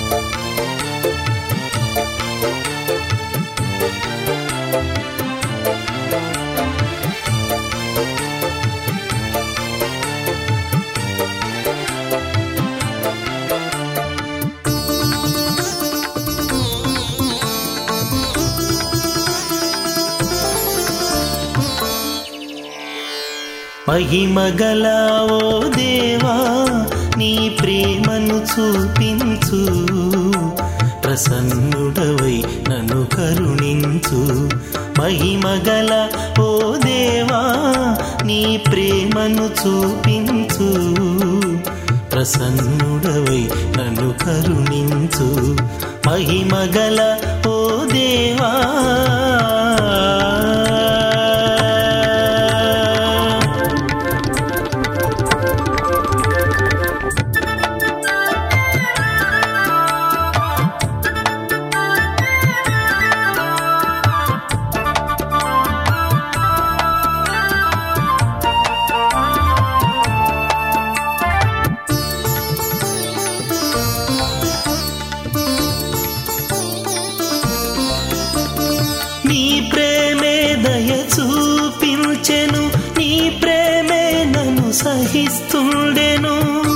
మహిమగల ఓ దేవా నీ ప్రేమను చూపించు ప్రసన్నుడవై నన్ను కరుణించు మహిమగల ఓ దేవా నీ ప్రేమను చూపించు ప్రసన్నుడవై నన్ను కరుణించు మహిమగల ఓ దేవా నీ ప్రేమే దయ చూపించెను నీ ప్రేమే నన్ను సహిస్తుండెను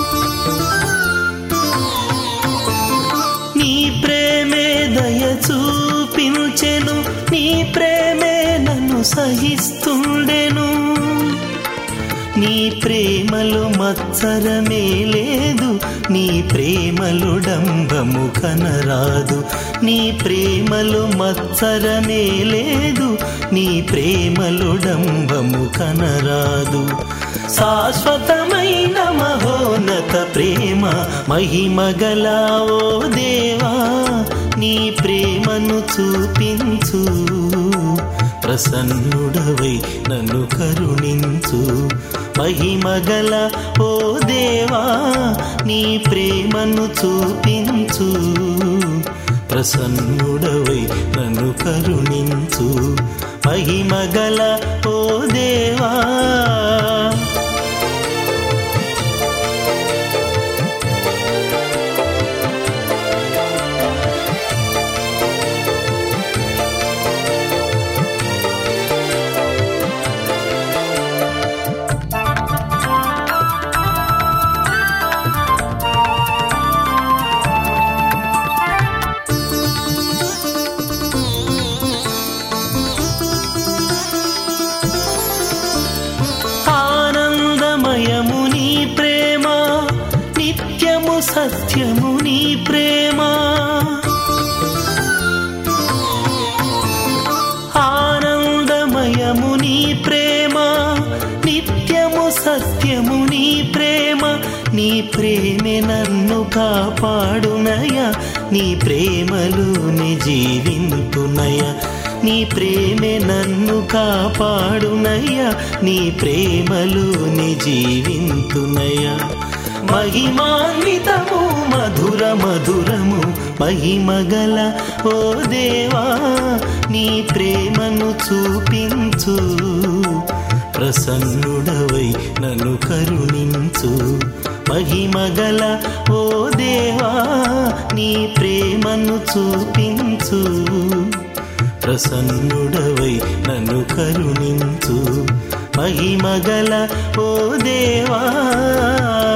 నీ ప్రేమే దయ చూపించెను నీ ప్రేమే నన్ను సహిస్తుండెను నీ ప్రేమలో మత్సరమే లేదు నీ ప్రేమలో డంబము కనరాదు నీ ప్రేమలో మత్సరమే లేదు నీ ప్రేమలో డంబము కనరాదు శాశ్వతమైన మహోన్నత ప్రేమ మహిమగల ఓ దేవా నీ ప్రేమను చూపించు ప్రసన్నుడవై నన్ను కరుణించు మహిమగల ఓ దేవా నీ ప్రేమను చూపించు ప్రసన్నుడవై నన్ను కరుణించు మహిమగల ఓ దేవా ఆనందమయము నీ ప్రేమ నిత్యము సత్యము నీ ప్రేమ ఆనందమయము నీ ప్రేమ నిత్యము సత్యము నీ ప్రేమ నీ ప్రేమే నన్ను కాపాడునయ నీ ప్రేమలోని జీవింతునయ నీ ప్రేమే నన్ను కాపాడునయ్య నీ ప్రేమలోని జీవింతునయ మహిమాన్వితము మధుర మధురము మహిమగల ఓ దేవా నీ ప్రేమను చూపించు ప్రసన్నుడవై నన్ను కరుణించు మహిమగల ఓ దేవా నీ ప్రేమను చూపించు ప్రసన్నుడవై నన్ను కరుణించు మహిమగల ఓ దేవా